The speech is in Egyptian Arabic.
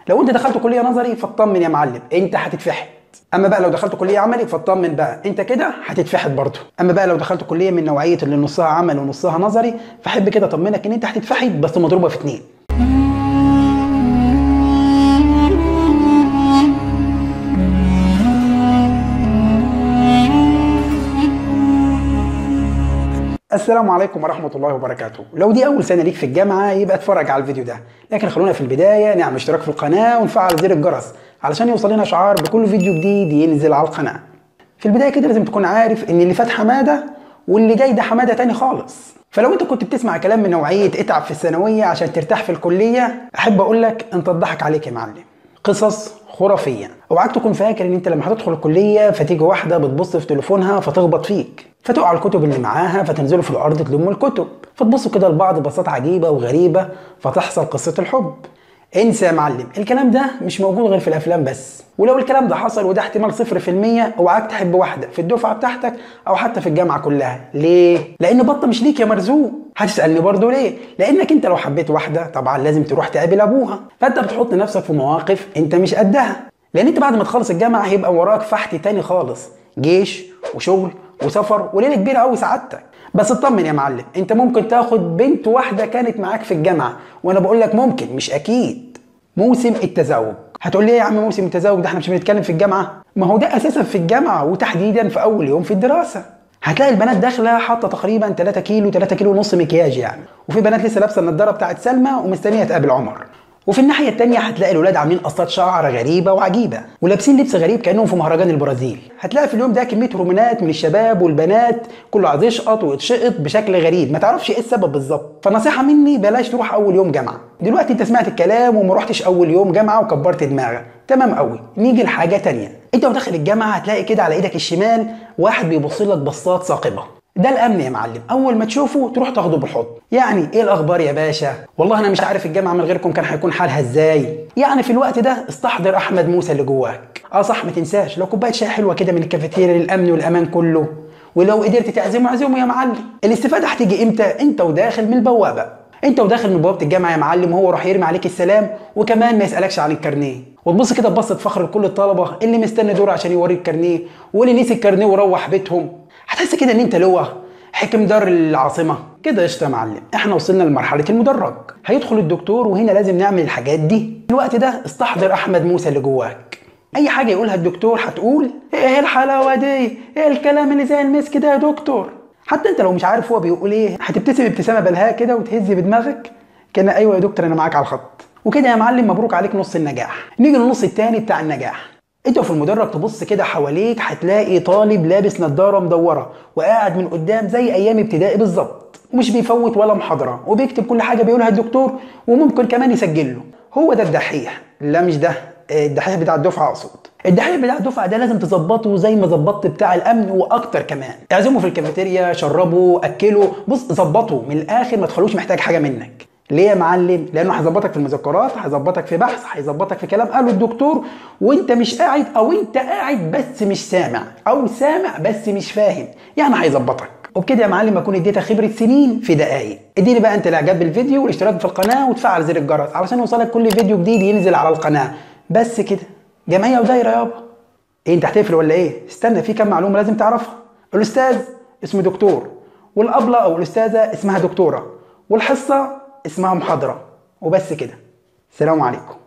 لو انت دخلت كليه نظري فاطمن يا معلم انت هتتفحت اما بقى لو دخلت كليه عملي فاطمن بقى انت كده هتتفحت برضه اما بقى لو دخلت كليه من نوعيه اللي نصها عمل ونصها نظري فاحب كده اطمنك ان انت هتتفحت بس مضروبه في اتنين السلام عليكم ورحمة الله وبركاته لو دي أول سنة ليك في الجامعة يبقى اتفرج على الفيديو ده لكن خلونا في البداية نعمل اشتراك في القناة ونفعل زر الجرس علشان يوصل لنا إشعار بكل فيديو جديد ينزل على القناة في البداية كده لازم تكون عارف إن اللي فات حمادة واللي جاي ده حمادة تاني خالص فلو انت كنت بتسمع كلام من نوعية اتعب في الثانوية عشان ترتاح في الكلية أحب أقول لك أنت اتضحك عليك يا معلم قصص خرافية اوعاك تكون فاكر ان انت لما هتدخل الكلية فتيجي واحدة بتبص في تليفونها فتخبط فيك فتقع الكتب اللي معاها فتنزلوا في الارض تلموا الكتب فتبصوا كده لبعض بصات عجيبة وغريبة فتحصل قصة الحب انسى يا معلم الكلام ده مش موجود غير في الافلام بس ولو الكلام ده حصل وده احتمال صفر في المية اوعاك تحب واحدة في الدفعة بتاعتك او حتى في الجامعة كلها ليه؟ لان بطة مش ليك يا مرزوق هتسألني برضه ليه؟ لانك انت لو حبيت واحدة طبعا لازم تروح تقابل ابوها فانت بتحط نفسك في مواقف انت مش قدها لان انت بعد ما تخلص الجامعة هيبقى وراك فحت تاني خالص جيش وشغل وسفر وليلة كبيرة قوي سعادتك بس اطمن يا معلم انت ممكن تاخد بنت واحده كانت معاك في الجامعه وانا بقول لك ممكن مش اكيد موسم التزاوج هتقول لي ايه يا عم موسم التزاوج ده احنا مش بنتكلم في الجامعه ما هو ده اساسا في الجامعه وتحديدا في اول يوم في الدراسه هتلاقي البنات داخله حاطه تقريبا 3 كيلو 3 كيلو ونص مكياج يعني وفي بنات لسه لابسه النضاره بتاعت سلمى ومستنيه تقابل عمر وفي الناحية التانية هتلاقي الولاد عاملين قصات شعر غريبة وعجيبة ولابسين لبس غريب كأنهم في مهرجان البرازيل هتلاقي في اليوم ده كمية هرمونات من الشباب والبنات كله عايز يشقط ويتشقط بشكل غريب ما تعرفش ايه السبب بالظبط فنصيحة مني بلاش تروح أول يوم جامعة دلوقتي انت سمعت الكلام وما رحتش أول يوم جامعة وكبرت دماغك تمام قوي نيجي لحاجة تانية انت وداخل الجامعة هتلاقي كده على ايدك الشمال واحد بيبص لك بصات ثاقبة ده الامن يا معلم اول ما تشوفه تروح تاخده بالحضن يعني ايه الاخبار يا باشا والله انا مش عارف الجامعه من غيركم كان هيكون حالها ازاي يعني في الوقت ده استحضر احمد موسى اللي جواك اه صح ما تنساش لو كوبايه شاي حلوه كده من الكافيتيريا للامن والامان كله ولو قدرت تعزمه اعزمه يا معلم الاستفاده هتيجي امتى انت وداخل من البوابه انت وداخل من بوابه الجامعه يا معلم وهو راح يرمي عليك السلام وكمان ما يسالكش عن الكارنيه وتبص كده ببصه فخر لكل الطلبه اللي مستني دور عشان يوريك الكارنيه واللي نسي الكارنيه وروح بيتهم هتحس كده ان انت لوه حكم دار العاصمة كده قشطة يا معلم احنا وصلنا لمرحلة المدرج هيدخل الدكتور وهنا لازم نعمل الحاجات دي الوقت ده استحضر احمد موسى اللي جواك اي حاجة يقولها الدكتور هتقول ايه الحلاوة دي ايه الكلام اللي زي المسك ده يا دكتور حتى انت لو مش عارف هو بيقول ايه هتبتسم ابتسامة بلهاء كده وتهز بدماغك كان ايوه يا دكتور انا معاك على الخط وكده يا معلم مبروك عليك نص النجاح نيجي للنص التاني بتاع النجاح انت في المدرج تبص كده حواليك هتلاقي طالب لابس نظاره مدوره وقاعد من قدام زي ايام ابتدائي بالظبط ومش بيفوت ولا محاضره وبيكتب كل حاجه بيقولها الدكتور وممكن كمان يسجل له هو ده الدحيح لا مش ده الدحيح بتاع الدفعه اقصد الدحيح بتاع الدفعه ده لازم تظبطه زي ما ظبطت بتاع الامن واكتر كمان اعزمه في الكافيتيريا شربه اكله بص ظبطه من الاخر ما تخلوش محتاج حاجه منك ليه يا معلم؟ لانه هيظبطك في المذكرات، هيظبطك في بحث، هيظبطك في كلام قاله الدكتور وانت مش قاعد او انت قاعد بس مش سامع او سامع بس مش فاهم، يعني هيظبطك. وبكده يا معلم اكون اديتك خبره سنين في دقايق. اديني بقى انت الاعجاب بالفيديو والاشتراك في القناه وتفعل زر الجرس علشان يوصلك كل فيديو جديد ينزل على القناه. بس كده. جمعيه ودايره يابا. ايه انت هتقفل ولا ايه؟ استنى في كام معلومه لازم تعرفها. الاستاذ اسمه دكتور والابله او الاستاذه اسمها دكتوره والحصه اسمها محاضرة وبس كده سلام عليكم